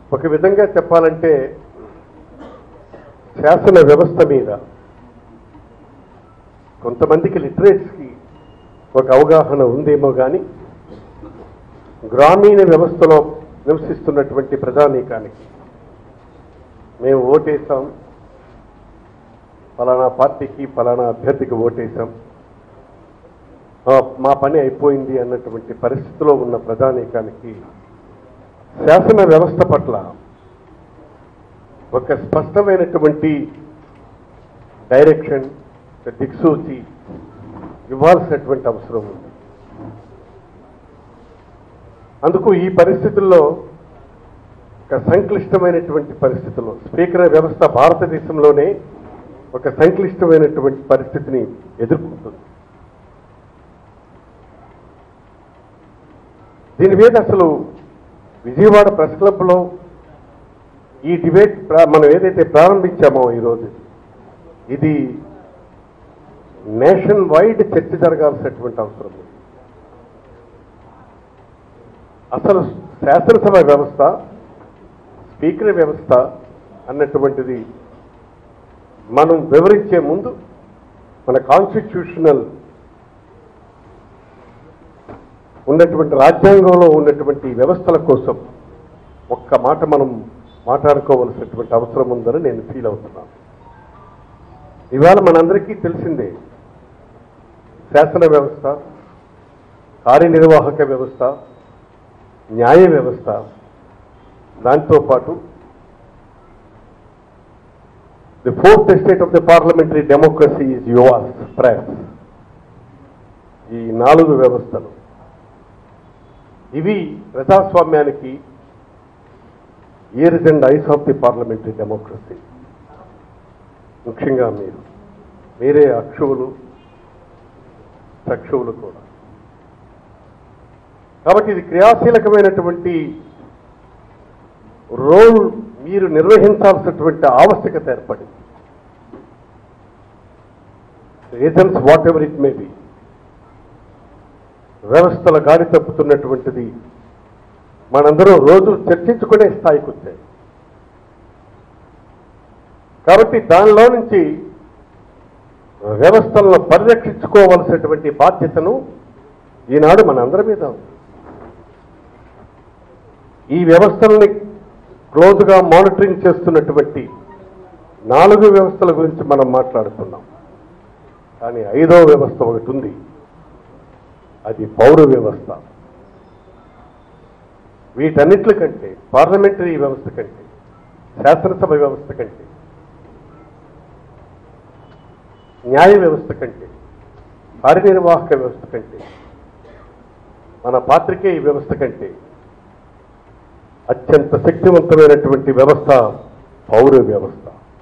ఒక విధంగా చెప్పాలంటే శాసన వ్యవస్థ మీద కొంతమందికి లిటరేట్స్కి ఒక అవగాహన ఉందేమో కానీ గ్రామీణ వ్యవస్థలో నివసిస్తున్నటువంటి ప్రజానీకానికి మేము ఓటేసాం ఫలానా పార్టీకి ఫలానా అభ్యర్థికి ఓటేసాం ఆ, మా పని అయిపోయింది అన్నటువంటి పరిస్థితిలో ఉన్న ప్రజానీకానికి శాసన వ్యవస్థ పట్ల ఒక స్పష్టమైనటువంటి డైరెక్షన్ ఒక దిక్సూచి ఇవ్వాల్సినటువంటి అవసరం ఉంది అందుకు ఈ పరిస్థితుల్లో ఒక సంక్లిష్టమైనటువంటి పరిస్థితుల్లో స్పీకర్ వ్యవస్థ భారతదేశంలోనే ఒక సంక్లిష్టమైనటువంటి పరిస్థితిని ఎదుర్కొంటుంది దీని మీద అసలు విజయవాడ ప్రెస్ క్లబ్లో ఈ డిబేట్ ప్రా- మనం ఏదైతే ప్రారంభించామో ఈరోజు ఇది నేషన్ వైడ్ చర్చ జరగాల్సినటువంటి అవసరం ఉంది అసలు శాసనసభ వ్యవస్థ స్పీకర్ వ్యవస్థ అన్నటువంటిది మనం వివరించే ముందు మన కాన్స్టిట్యూషనల్ ఉన్నటువంటి రాజ్యాంగంలో ఉన్నటువంటి వ్యవస్థల కోసం ఒక్క మాట మనం మాట్లాడుకోవలసినటువంటి అవసరం ఉందని నేను ఫీల్ అవుతున్నాను ఇవాళ మనందరికీ తెలిసిందే శాసన వ్యవస్థ కార్యనిర్వాహక వ్యవస్థ న్యాయ వ్యవస్థ దాంతోపాటు the fourth estate of the parliamentary democracy is yours press ఈ నాలుగు వ్యవస్థలు ఇవి ప్రజాస్వామ్యానికి ears and eyes of the parliamentary democracy ముఖ్యంగా మీరు మీరే అక్షువులు చక్షువులు కూడా కాబట్టి ఇది క్రియాశీలకమైనటువంటి రోల్ మీరు నిర్వహించాల్సినటువంటి ఆవశ్యకత ఏర్పడింది reasons whatever it may be వ్యవస్థల గాడి తప్పుతున్నటువంటిది మనందరూ రోజు చర్చించుకునే స్థాయికి వచ్చాయి కాబట్టి దానిలో నుంచి వ్యవస్థలను పరిరక్షించుకోవలసినటువంటి బాధ్యతను ఈనాడు మనందరి మీద ఉంది ఈ వ్యవస్థల్ని క్లోజ్గా మానిటరింగ్ చేస్తున్నటువంటి నాలుగు వ్యవస్థల గురించి మనం మాట్లాడుతున్నాం కానీ ఐదో వ్యవస్థ ఒకటి ఉంది అది పౌర వ్యవస్థ వీటన్నిటి కంటే పార్లమెంటరీ వ్యవస్థ కంటే శాసనసభ వ్యవస్థ కంటే న్యాయ వ్యవస్థ కంటే కార్యనిర్వాహక వ్యవస్థ కంటే మన పాత్రికేయ వ్యవస్థ కంటే అత్యంత శక్తివంతమైనటువంటి వ్యవస్థ పౌర వ్యవస్థ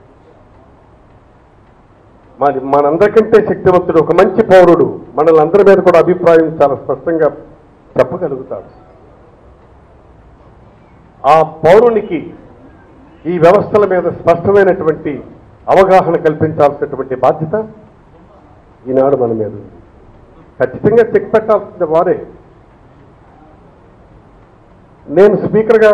మరి మనందరికంటే శక్తివంతుడు ఒక మంచి పౌరుడు మనల్ని అందరి మీద కూడా అభిప్రాయం చాలా స్పష్టంగా చెప్పగలుగుతాడు ఆ పౌరునికి ఈ వ్యవస్థల మీద స్పష్టమైనటువంటి అవగాహన కల్పించాల్సినటువంటి బాధ్యత ఈనాడు మన మీద ఉంది ఖచ్చితంగా చెక్ పెట్టాల్సిన వారే నేను స్పీకర్గా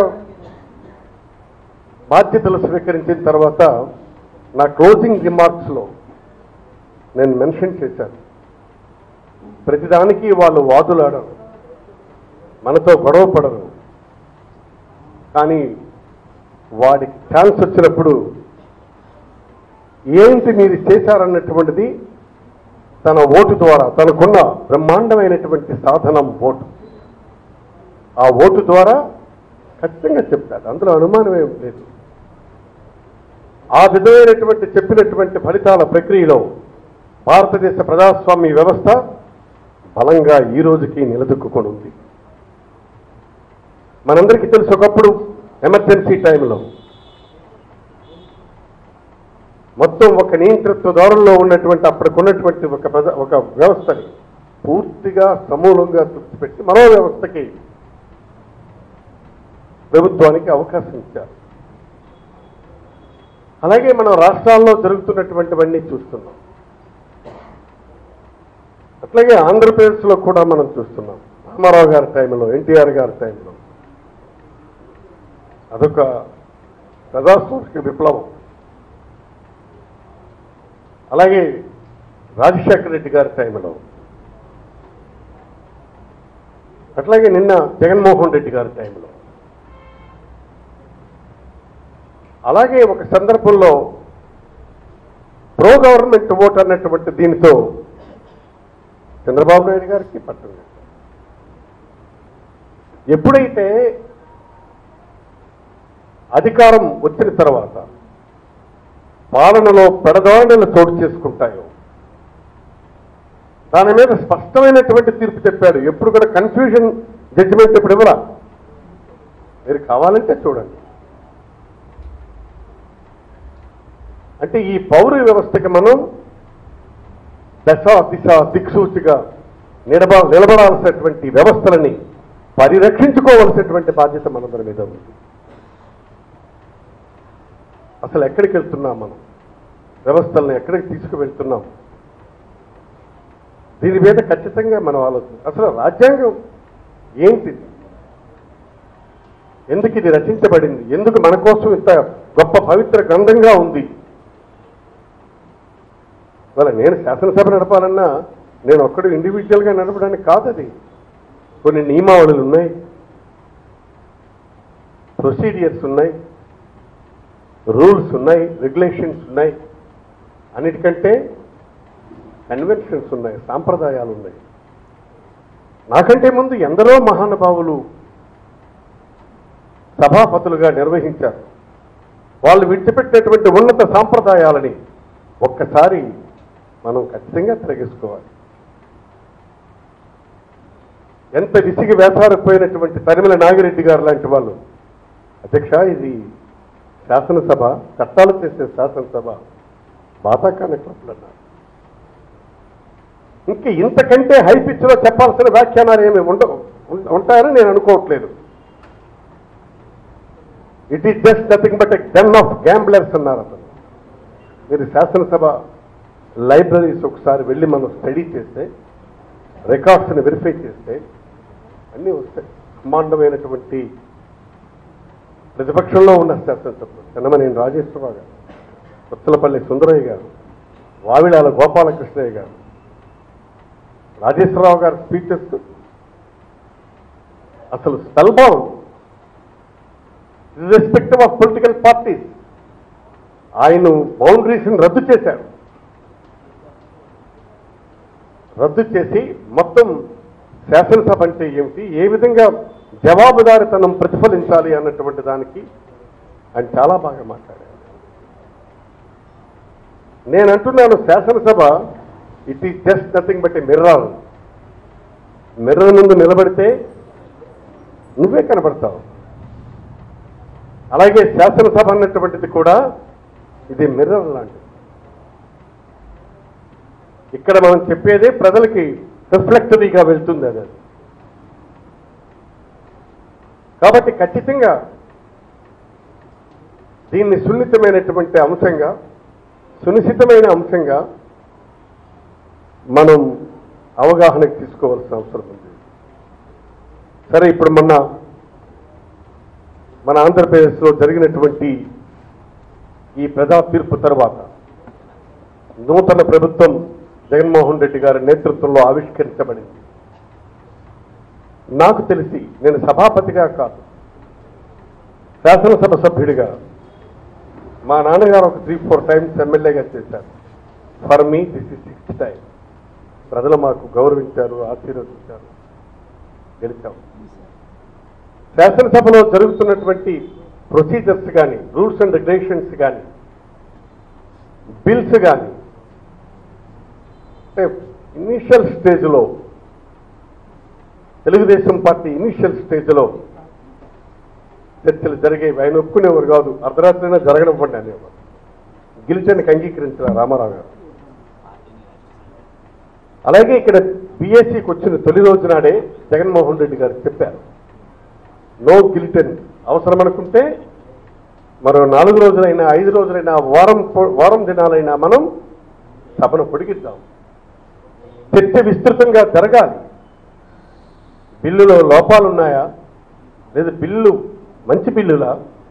బాధ్యతలు స్వీకరించిన తర్వాత నా క్లోజింగ్ రిమార్క్స్లో నేను మెన్షన్ చేశాను ప్రతిదానికి వాళ్ళు వాదులాడరు మనతో గొడవ పడరు కానీ వాడికి ఛాన్స్ వచ్చినప్పుడు ఏంటి మీరు చేశారన్నటువంటిది తన ఓటు ద్వారా తనకున్న బ్రహ్మాండమైనటువంటి సాధనం ఓటు ఆ ఓటు ద్వారా ఖచ్చితంగా చెప్తాడు అందులో అనుమానం ఏం లేదు ఆ విధమైనటువంటి చెప్పినటువంటి ఫలితాల ప్రక్రియలో భారతదేశ ప్రజాస్వామ్య వ్యవస్థ బలంగా ఈ రోజుకి నిలదొక్కుకొని ఉంది మనందరికీ తెలుసు ఒకప్పుడు ఎమర్జెన్సీ టైంలో మొత్తం ఒక నియంతృత్వ ధోరణిలో ఉన్నటువంటి అప్పటికున్నటువంటి ఒక ప్రజ ఒక వ్యవస్థని పూర్తిగా సమూలంగా తుడిచిపెట్టి మరో వ్యవస్థకి ప్రభుత్వానికి అవకాశం ఇచ్చారు అలాగే మనం రాష్ట్రాల్లో జరుగుతున్నటువంటివన్నీ చూస్తున్నాం అట్లాగే ఆంధ్రప్రదేశ్లో కూడా మనం చూస్తున్నాం రామారావు గారి టైంలో ఎన్టీఆర్ గారి టైంలో అదొక ప్రజాస్వామిక విప్లవం అలాగే రాజశేఖర రెడ్డి గారి టైంలో అట్లాగే నిన్న జగన్మోహన్ రెడ్డి గారి టైంలో అలాగే ఒక సందర్భంలో ప్రో గవర్నమెంట్ ఓట్ అన్నటువంటి దీనితో చంద్రబాబు నాయుడు గారికి పట్టం కట్టారు. ఎప్పుడైతే అధికారం వచ్చిన తర్వాత పాలనలో పెడదాడులు చోటు చేసుకుంటాయో దాని మీద స్పష్టమైనటువంటి తీర్పు చెప్పాడు ఎప్పుడు కూడా కన్ఫ్యూజన్ జడ్జిమెంట్ ఇప్పుడు ఇవ్వరా మీరు కావాలంటే చూడండి అంటే ఈ పౌర వ్యవస్థకి మనం దశ దిశ దిక్సూచిగా నిలబ నిలబడాల్సినటువంటి వ్యవస్థలని పరిరక్షించుకోవలసినటువంటి బాధ్యత మనందరి మీద ఉంది అసలు ఎక్కడికి వెళ్తున్నాం మనం వ్యవస్థలను ఎక్కడికి తీసుకువెళ్తున్నాం దీని మీద ఖచ్చితంగా మనం ఆలోచన అసలు రాజ్యాంగం ఏంటిది ఎందుకు ఇది రచించబడింది ఎందుకు మన కోసం ఇంత గొప్ప పవిత్ర గ్రంథంగా ఉంది ఇవాళ నేను శాసనసభ నడపాలన్నా నేను ఒక్కడు ఇండివిజువల్గా నడపడానికి కాదు అది కొన్ని నియమావళులు ఉన్నాయి ప్రొసీడియర్స్ ఉన్నాయి రూల్స్ ఉన్నాయి రెగ్యులేషన్స్ ఉన్నాయి అన్నిటికంటే కన్వెన్షన్స్ ఉన్నాయి సాంప్రదాయాలు ఉన్నాయి నాకంటే ముందు ఎందరో మహానుభావులు సభాపతులుగా నిర్వహించారు వాళ్ళు విడిచిపెట్టినటువంటి ఉన్నత సాంప్రదాయాలని ఒక్కసారి మనం ఖచ్చితంగా తిరగేసుకోవాలి ఎంత విసిగి వేసారిపోయినటువంటి తరిమల నాగిరెడ్డి గారు లాంటి వాళ్ళు అధ్యక్ష ఇది శాసనసభ చట్టాలు చేసే శాసనసభ బాతాకాన క్లబ్లు అన్నారు ఇంక ఇంతకంటే హై పిచ్లో చెప్పాల్సిన వ్యాఖ్యానాలు ఏమి ఉండవు ఉం- ఉంటాయని నేను అనుకోవట్లేదు it is just nothing but a den of gamblers అన్నారు అతను మీరు శాసనసభ లైబ్రరీస్ ఒకసారి వెళ్ళి మనం స్టడీ చేస్తే రికార్డ్స్ని వెరిఫై చేస్తే అన్నీ వస్తాయి బ్రహ్మాండమైనటువంటి ప్రతిపక్షంలో ఉన్న శాసనసభ్యులు చెన్నమనేని రాజేశ్వరరావు గారు కొత్తలపల్లి సుందరయ్య గారు వావిడాల గోపాలకృష్ణయ్య గారు రాజేశ్వరరావు గారి స్పీచెస్ అసలు spellbound irrespective of political parties ఆయన బౌండరీస్ని రద్దు చేశారు రద్దు చేసి మొత్తం శాసనసభ అంటే ఏమిటి ఏ విధంగా జవాబుదారితనం ప్రతిఫలించాలి అన్నటువంటి దానికి ఆయన చాలా బాగా మాట్లాడారు నేను అంటున్నాను శాసనసభ it is just nothing but a mirror mirror ముందు నిలబడితే నువ్వే కనబడతావు అలాగే శాసనసభ అన్నటువంటిది కూడా ఇది మిర్రర్ లాంటిది ఇక్కడ మనం చెప్పేదే ప్రజలకి రిఫ్లెక్టరీగా వెళ్తుంది అది కాబట్టి ఖచ్చితంగా దీన్ని సున్నితమైనటువంటి అంశంగా సునిశ్చితమైన అంశంగా మనం అవగాహనకు తీసుకోవాల్సిన అవసరం ఉంది సరే ఇప్పుడు మొన్న మన ఆంధ్రప్రదేశ్లో జరిగినటువంటి ఈ ప్రజా తీర్పు తర్వాత నూతన ప్రభుత్వం జగన్మోహన్ రెడ్డి గారి నేతృత్వంలో ఆవిష్కరించబడింది నాకు తెలిసి నేను సభాపతిగా కాదు శాసనసభ సభ్యుడిగా మా నాన్నగారు ఒక త్రీ ఫోర్ టైమ్స్ ఎమ్మెల్యేగా చేశారు for me this is sixth time ప్రజలు మాకు గౌరవించారు ఆశీర్వదించారు గెలిచాం శాసనసభలో జరుగుతున్నటువంటి ప్రొసీజర్స్ కానీ రూల్స్ అండ్ రెగ్యులేషన్స్ కానీ బిల్స్ కానీ అంటే ఇనీషియల్ స్టేజ్లో తెలుగుదేశం పార్టీ ఇనీషియల్ స్టేజ్లో చర్చలు జరిగేవి ఆయన ఒప్పుకునేవారు కాదు అర్ధరాత్రైనా జరగనివ్వండి అనేవారు గిలిచనికి అంగీకరించారు రామారావు గారు అలాగే ఇక్కడ బీఎస్సీకి వచ్చిన తొలి రోజు నాడే జగన్మోహన్ రెడ్డి గారు చెప్పారు నో గిలిటన్ అవసరం అనుకుంటే మరో నాలుగు రోజులైనా ఐదు రోజులైనా వారం పొ- వారం దినాలైనా మనం సభను పొడిగిద్దాం చర్చ విస్తృతంగా జరగాలి బిల్లులో లోపాలున్నాయా లేదా బిల్లు మంచి బిల్లులా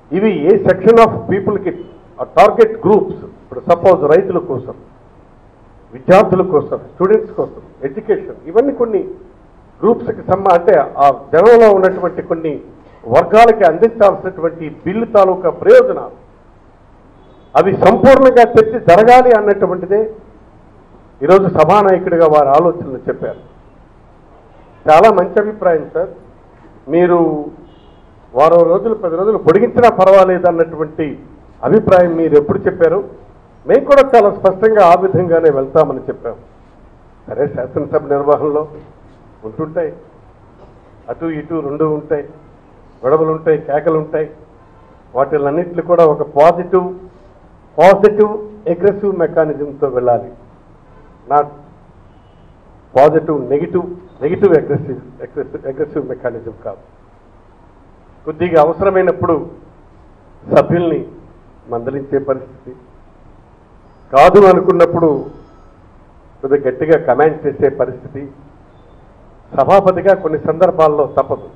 ఇవి ఏ సెక్షన్ ఆఫ్ పీపుల్కి టార్గెట్ గ్రూప్స్ ఇప్పుడు సపోజ్ రైతుల కోసం విద్యార్థుల కోసం స్టూడెంట్స్ కోసం ఎడ్యుకేషన్ ఇవన్నీ కొన్ని గ్రూప్స్కి సంబ అంటే ఆ జనంలో ఉన్నటువంటి కొన్ని వర్గాలకి అందించాల్సినటువంటి బిల్లు తాలూకా ప్రయోజనాలు అవి సంపూర్ణంగా తెచ్చి జరగాలి అన్నటువంటిదే ఈరోజు సభానాయకుడిగా వారి ఆలోచనలు చెప్పారు చాలా మంచి అభిప్రాయం సార్ మీరు వారం రోజులు పది రోజులు పొడిగించినా పర్వాలేదు అన్నటువంటి అభిప్రాయం మీరు ఎప్పుడు చెప్పారు మేము కూడా చాలా స్పష్టంగా ఆ విధంగానే వెళ్తామని చెప్పాం సరే శాసనసభ నిర్వహణలో ఉంటుంటాయి అటు ఇటు రెండు ఉంటాయి గొడవలు ఉంటాయి కేకలు ఉంటాయి వాటిలన్నింటినీ కూడా ఒక పాజిటివ్ పాజిటివ్ అగ్రెసివ్ మెకానిజంతో వెళ్ళాలి not positive negative negative aggressive aggressive aggressive mechanism కాదు కొద్దిగా అవసరమైనప్పుడు సభ్యుల్ని మందలించే పరిస్థితి కాదు అనుకున్నప్పుడు కొద్దిగా గట్టిగా కమాండ్ చేసే పరిస్థితి సభాపతిగా కొన్ని సందర్భాల్లో తప్పదు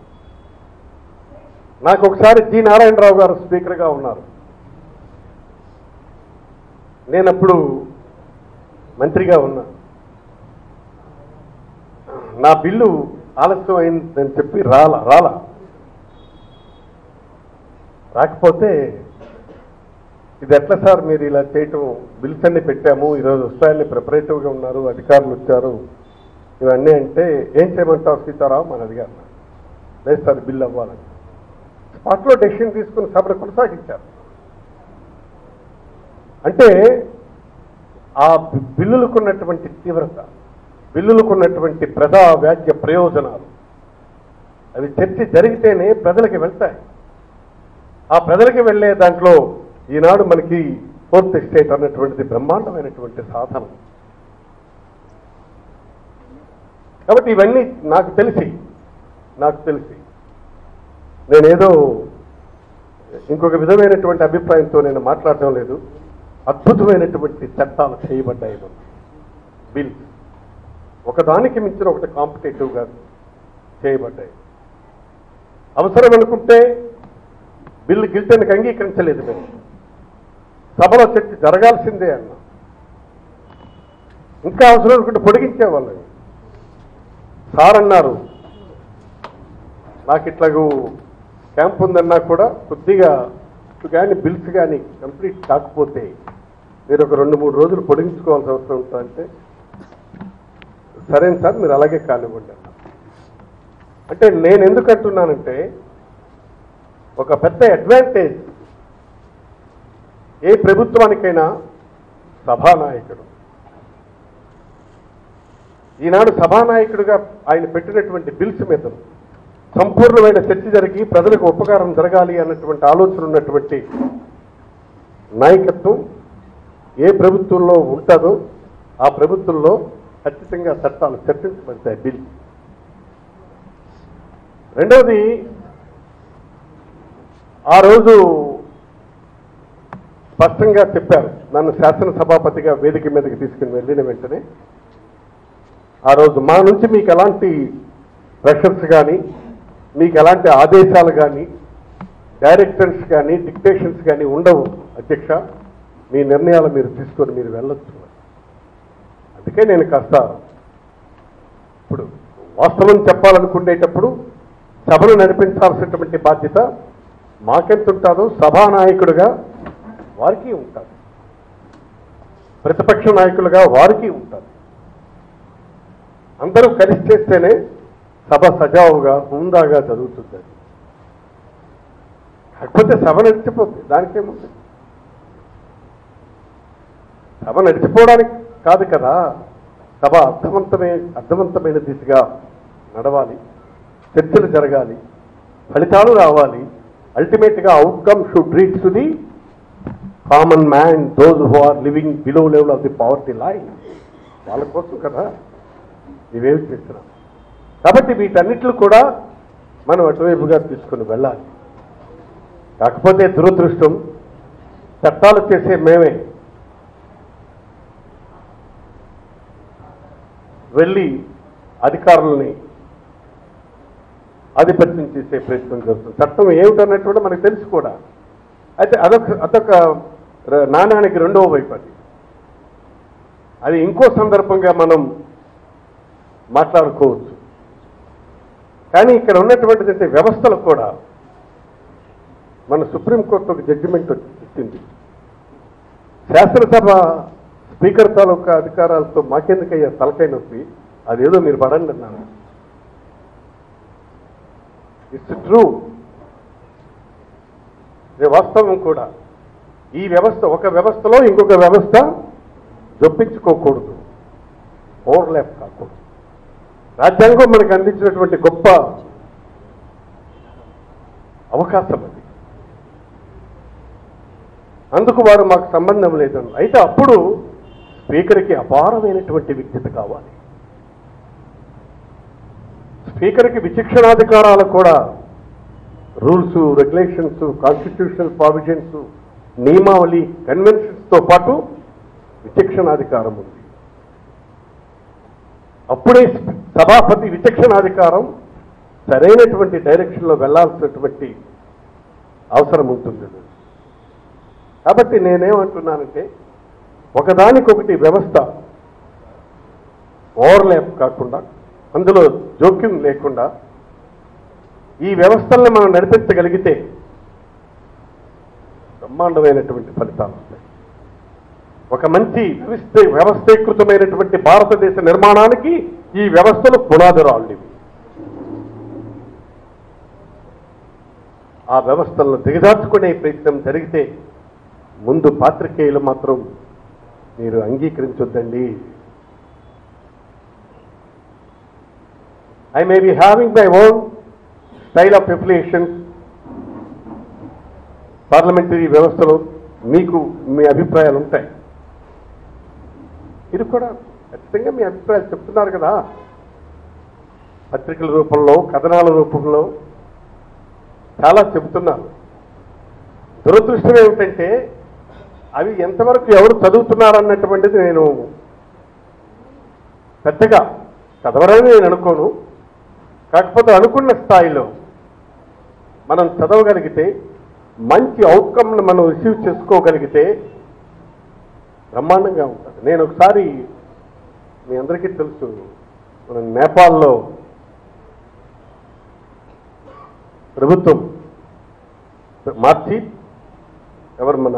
నాకు ఒకసారి జి నారాయణరావు గారు స్పీకర్గా ఉన్నారు నేనప్పుడు మంత్రిగా ఉన్నా నా బిల్లు ఆలస్యం అయిందని చెప్పి రాల రాల రాకపోతే ఇది ఎట్లా సార్ మీరు ఇలా చేయటం బిల్స్ అన్ని పెట్టాము ఈరోజు వస్తాయని ప్రిపరేటివ్గా ఉన్నారు అధికారులు వచ్చారు ఇవన్నీ అంటే ఏం చేయమంటావు సీతారాం అని అడిగారు లేదు సార్ బిల్ అవ్వాలని స్పాట్లో డెసిషన్ తీసుకుని సభను కొనసాగించారు అంటే ఆ బి- బిల్లులకున్నటువంటి తీవ్రత బిల్లులకున్నటువంటి ప్రజా వ్యాజ్య ప్రయోజనాలు అవి చర్చ జరిగితేనే ప్రజలకి వెళ్తాయి ఆ ప్రజలకి వెళ్ళే దాంట్లో ఈనాడు మనకి ఫోర్త్ ఎస్టేట్ అన్నటువంటిది బ్రహ్మాండమైనటువంటి సాధనం కాబట్టి ఇవన్నీ నాకు తెలిసి నాకు తెలిసి నేనేదో ఇంకొక విధమైనటువంటి అభిప్రాయంతో నేను మాట్లాడటం లేదు అద్భుతమైనటువంటి చట్టాలు చేయబడ్డాయి మన బిల్ ఒకదానికి మించిన ఒకటి కాంపిటేటివ్గా చేయబడ్డాయి అవసరం అనుకుంటే బిల్లు గిల్టన్కి అంగీకరించలేదు మేము సభలో చర్చ జరగాల్సిందే అన్నా ఇంకా అవసరం అనుకుంటే పొడిగించేవాళ్ళం సార్ అన్నారు నాకు ఇట్లాగూ క్యాంప్ ఉందన్నా కూడా కొద్దిగా ఇటు కానీ బిల్స్ కానీ కంప్లీట్ కాకపోతే మీరు ఒక రెండు మూడు రోజులు పొడిగించుకోవాల్సిన అవసరం ఉంటుందంటే సరే సార్ మీరు అలాగే కానివ్వండి అన్నారు. అంటే నేను ఎందుకు అంటున్నానంటే ఒక పెద్ద అడ్వాంటేజ్ ఏ ప్రభుత్వానికైనా సభానాయకుడు ఈనాడు సభానాయకుడిగా ఆయన పెట్టినటువంటి బిల్స్ మీద సంపూర్ణమైన చర్చ జరిగి ప్రజలకు ఉపకారం జరగాలి అన్నటువంటి ఆలోచన ఉన్నటువంటి నాయకత్వం ఏ ప్రభుత్వంలో ఉంటుందో ఆ ప్రభుత్వంలో ఖచ్చితంగా చట్టాలు చర్చించబడతాయి బిల్ రెండవది ఆ రోజు స్పష్టంగా చెప్పారు నన్ను శాసనసభాపతిగా వేదిక మీదకి తీసుకుని వెళ్ళిన వెంటనే ఆ రోజు మా నుంచి మీకు ఎలాంటి ప్రెషర్స్ కానీ మీకు ఎలాంటి ఆదేశాలు కానీ డైరెక్టర్స్ కానీ డిక్టేషన్స్ కానీ ఉండవు అధ్యక్ష మీ నిర్ణయాలు మీరు తీసుకొని మీరు వెళ్ళొచ్చు అందుకే నేను కాస్త ఇప్పుడు వాస్తవం చెప్పాలనుకునేటప్పుడు సభను నడిపించాల్సినటువంటి బాధ్యత మాకెంత ఉంటుందో సభానాయకుడిగా వారికి ఉంటుంది ప్రతిపక్ష నాయకులుగా వారికి ఉంటుంది అందరూ కలిసి చేస్తేనే సభ సజావుగా హుందాగా జరుగుతుంది అది. కాకపోతే సభ నడిచిపోతుంది దానికేముంది సభ నడిచిపోవడానికి కాదు కదా సభ అర్థవంతమే అర్థవంతమైన దిశగా నడవాలి చర్చలు జరగాలి ఫలితాలు రావాలి అల్టిమేట్గా outcome should reach to the common man those who are living below level of the poverty line వాళ్ళ కోసం కదా ఇవేమి చేస్తున్నాం కాబట్టి వీటన్నిటిని కూడా మనం అటువైపుగా తీసుకుని వెళ్ళాలి కాకపోతే దురదృష్టం చట్టాలు చేసే మేమే వెళ్ళి అధికారులని ఆధిపత్యం చేసే ప్రయత్నం జరుగుతుంది చట్టం ఏమిటన్నట్టు కూడా మనకు తెలుసు కూడా అయితే అదొక అదొక ర- నాణానికి రెండవ వైపు అది అది ఇంకో సందర్భంగా మనం మాట్లాడుకోవచ్చు కానీ ఇక్కడ ఉన్నటువంటిది అంటే వ్యవస్థలు కూడా మన సుప్రీంకోర్టు ఒక జడ్జిమెంట్ ఇచ్చింది శాసనసభ స్పీకర్ తాలూకా అధికారాలతో మాకెందుకయ్యా తలకాయ నొప్పి అదేదో మీరు పడండి అన్నాను ఇట్స్ ట్రూ ఇది వాస్తవం కూడా ఈ వ్యవస్థ ఒక వ్యవస్థలో ఇంకొక వ్యవస్థ జొప్పించుకోకూడదు ఓవర్లాప్ కాకూడదు రాజ్యాంగం మనకు అందించినటువంటి గొప్ప అవకాశం అది అందుకు వారు మాకు సంబంధం లేదన్న అయితే అప్పుడు స్పీకర్కి అపారమైనటువంటి విజ్ఞత కావాలి స్పీకర్కి విచక్షణాధికారాలు కూడా రూల్స్ రెగ్యులేషన్స్ కాన్స్టిట్యూషనల్ ప్రావిజన్స్ నియమావళి కన్వెన్షన్స్తో పాటు విచక్షణాధికారం ఉంది అప్పుడే సభాపతి విచక్షణాధికారం సరైనటువంటి డైరెక్షన్లో వెళ్లాల్సినటువంటి అవసరం ఉంటుంది కాబట్టి నేనేమంటున్నానంటే ఒకదానికొకటి వ్యవస్థ ఓవర్లాప్ కాకుండా అందులో జోక్యం లేకుండా ఈ వ్యవస్థల్ని మనం నడిపించగలిగితే బ్రహ్మాండమైనటువంటి ఫలితాలు వస్తాయి ఒక మంచి వ్యవస్థ వ్యవస్థీకృతమైనటువంటి భారతదేశ నిర్మాణానికి ఈ వ్యవస్థలు పునాదురాళ్ళు ఇవి ఆ వ్యవస్థలను దిగజార్చుకునే ప్రయత్నం జరిగితే ముందు పాత్రికేయులు మాత్రం మీరు అంగీకరించొద్దండి I may be having my own style of affiliations parliamentary వ్యవస్థలో మీకు మీ అభిప్రాయాలు ఉంటాయి ఇది కూడా ఖచ్చితంగా మీ అభిప్రాయాలు చెప్తున్నారు కదా పత్రికల రూపంలో కథనాల రూపంలో చాలా చెబుతున్నారు దురదృష్టం ఏమిటంటే అవి ఎంతవరకు ఎవరు చదువుతున్నారన్నటువంటిది నేను పెద్దగా చదవరని నేను అనుకోను కాకపోతే అనుకున్న స్థాయిలో మనం చదవగలిగితే మంచి అవుట్కమ్ను మనం రిసీవ్ చేసుకోగలిగితే బ్రహ్మాండంగా ఉంటుంది నేను ఒకసారి మీ అందరికీ తెలుసు మన నేపాల్లో ప్రభుత్వం మార్చి ఎవరు మన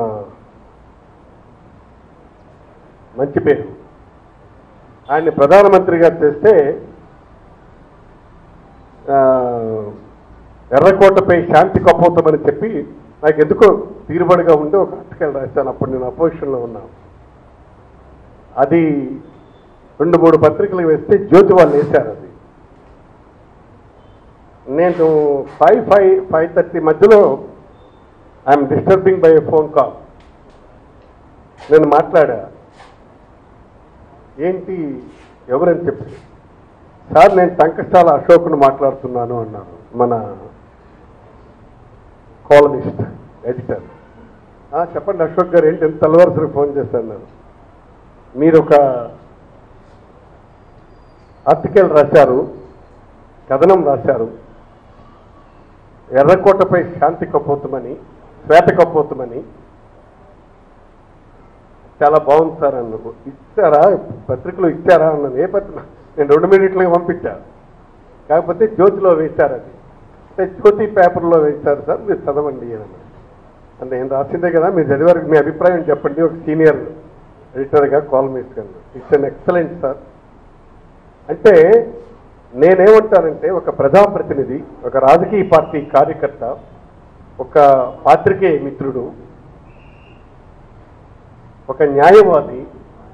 మంచి పేరు ఆయన్ని ప్రధానమంత్రిగా చేస్తే ఆ, ఎర్రకోటపై శాంతి కపోతామని చెప్పి నాకు ఎందుకో తీరుబడిగా ఉండి ఒక ఆర్టికల్ రాశాను అప్పుడు నేను అపోజిషన్లో ఉన్నాను అది రెండు మూడు పత్రికలు వేస్తే జ్యోతి వాళ్ళు వేశారు అది నేను ఫైవ్ ఫైవ్ ఫైవ్ థర్టీ మధ్యలో I'm disturbing by phone call నేను మాట్లాడా ఏంటి ఎవరని చెప్పి సార్ నేను టంకశాల అశోక్ను మాట్లాడుతున్నాను అన్నారు మన కాలమిస్ట్ ఎడిటర్ "ఆ, చెప్పండి అశోక్ గారు ఏంటి ఎంత తెల్లవారుసరి ఫోన్ చేశాను మీరు ఒక ఆర్టికల్ రాశారు కథనం రాశారు ఎర్రకోటపై శాంతి కపోతమని శ్వేత కపోతమని చాలా బాగుంది సార్ అన్నకు ఇచ్చారా పత్రికలో ఇచ్చారా అన్నది ఏ పత్రిక నేను రెండు మినిట్లుగా పంపించా కాకపోతే జ్యోతిలో వేశారు అది అంటే జ్యోతి పేపర్లో వేశారు సార్ మీరు చదవండి అని అన్నారు. అంటే నేను రాసిందే కదా మీరు చదివారు మీ అభిప్రాయం చెప్పండి ఒక సీనియర్ ఎడిటర్గా కాల్ మేసుకున్నాను ఇట్స్ అన్ ఎక్సలెంట్ సార్ అంటే నేనేమంటానంటే ఒక ప్రజాప్రతినిధి ఒక రాజకీయ పార్టీ కార్యకర్త ఒక పాత్రికేయ మిత్రుడు ఒక న్యాయవాది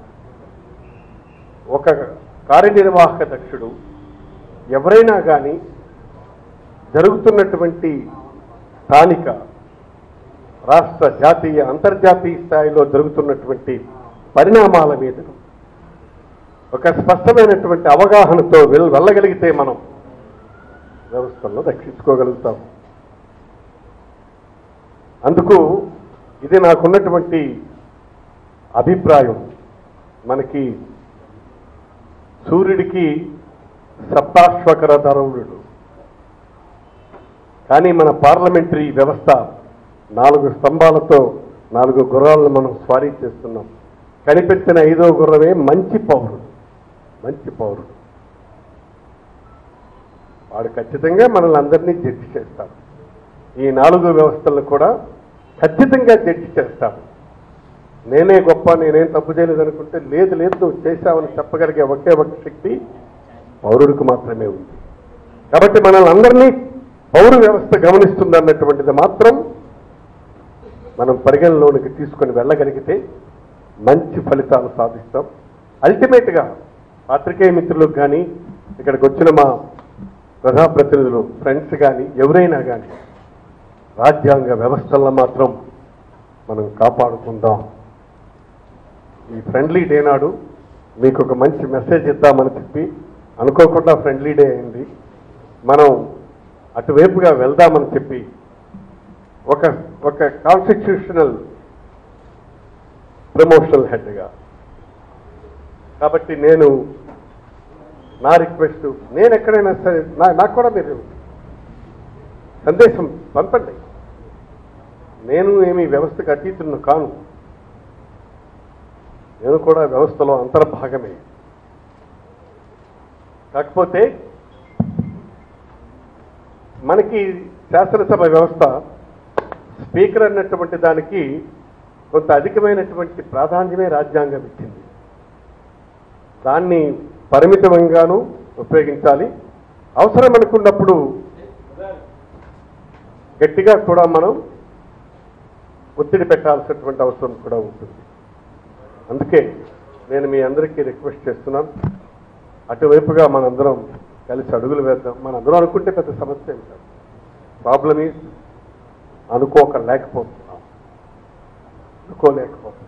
ఒక కార్యనిర్వాహక దక్షుడు ఎవరైనా కానీ జరుగుతున్నటువంటి స్థానిక రాష్ట్ర జాతీయ అంతర్జాతీయ స్థాయిలో జరుగుతున్నటువంటి పరిణామాల మీద ఒక స్పష్టమైనటువంటి అవగాహనతో వెల్ వెళ్ళగలిగితే మనం వ్యవస్థల్లో రక్షించుకోగలుగుతాం అందుకు ఇది నాకున్నటువంటి అభిప్రాయం మనకి సూర్యుడికి సప్తాశ్వకర ధరవుడు కానీ మన పార్లమెంటరీ వ్యవస్థ నాలుగు స్తంభాలతో నాలుగు గుర్రాలను మనం స్వారీ చేస్తున్నాం కనిపెట్టిన ఐదో గుర్రమే మంచి పౌరుడు మంచి పౌరుడు వాడు ఖచ్చితంగా మనల్ని అందరినీ జడ్జి చేస్తాడు ఈ నాలుగు వ్యవస్థలను కూడా ఖచ్చితంగా జడ్జి చేస్తాడు నేనే గొప్ప నేనేం తప్పు చేయలేదు అనుకుంటే లేదు లేదు నువ్వు చేశావని చెప్పగలిగే ఒకే ఒక శక్తి పౌరుడికి మాత్రమే ఉంది కాబట్టి మనల్ని అందరినీ పౌర వ్యవస్థ గమనిస్తుంది అన్నటువంటిది మాత్రం మనం పరిగణలోనికి తీసుకొని వెళ్ళగలిగితే మంచి ఫలితాలు సాధిస్తాం అల్టిమేట్గా పాత్రికేయ మిత్రులకు కానీ ఇక్కడికి వచ్చిన మా ప్రజాప్రతినిధులు ఫ్రెండ్స్ కానీ ఎవరైనా కానీ రాజ్యాంగ వ్యవస్థలను మాత్రం మనం కాపాడుకుందాం ఈ ఫ్రెండ్లీ డే నాడు మీకు ఒక మంచి మెసేజ్ ఇద్దామని చెప్పి అనుకోకుండా ఫ్రెండ్లీ డే అయింది మనం అటువైపుగా వెళ్దామని చెప్పి ఒక ఒక కాన్స్టిట్యూషనల్ ప్రమోషనల్ హెడ్గా కాబట్టి నేను నా రిక్వెస్ట్ నేను ఎక్కడైనా సరే నా నాకు కూడా మీరు సందేశం పంపండి నేను ఏమి వ్యవస్థకు అతీతులను కాను నేను కూడా వ్యవస్థలో అంతర్భాగమే కాకపోతే మనకి శాసనసభ వ్యవస్థ స్పీకర్ అన్నటువంటి దానికి కొంత అధికమైనటువంటి ప్రాధాన్యమే రాజ్యాంగం ఇచ్చింది దాన్ని పరిమితంగాను ఉపయోగించాలి అవసరం అనుకున్నప్పుడు గట్టిగా కూడా మనం ఒత్తిడి పెట్టాల్సినటువంటి అవసరం కూడా ఉంటుంది అందుకే నేను మీ అందరికీ రిక్వెస్ట్ చేస్తున్నాను అటువైపుగా మనందరం కలిసి అడుగులు వేద్దాం మనందరం అనుకుంటే పెద్ద సమస్య ఏం కాదు ప్రాబ్లమ్ ఈజ్ అనుకోక లేకపోతున్నాం అనుకోలేకపోతున్నాం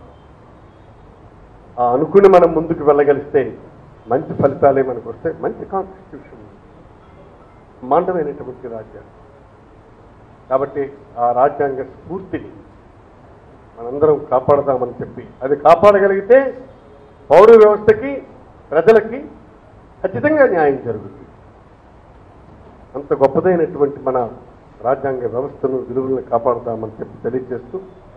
ఆ అనుకుని మనం ముందుకు వెళ్ళగలిస్తే మంచి ఫలితాలే మనకు వస్తే మంచి కాన్స్టిట్యూషన్ మాండమైనటువంటి రాజ్యాంగం కాబట్టి ఆ రాజ్యాంగ స్ఫూర్తిని మనందరం కాపాడదామని చెప్పి అది కాపాడగలిగితే పౌర వ్యవస్థకి ప్రజలకి ఖచ్చితంగా న్యాయం జరుగుతుంది అంత గొప్పదైనటువంటి మన రాజ్యాంగ వ్యవస్థను విలువలను కాపాడదామని చెప్పి తెలియజేస్తూ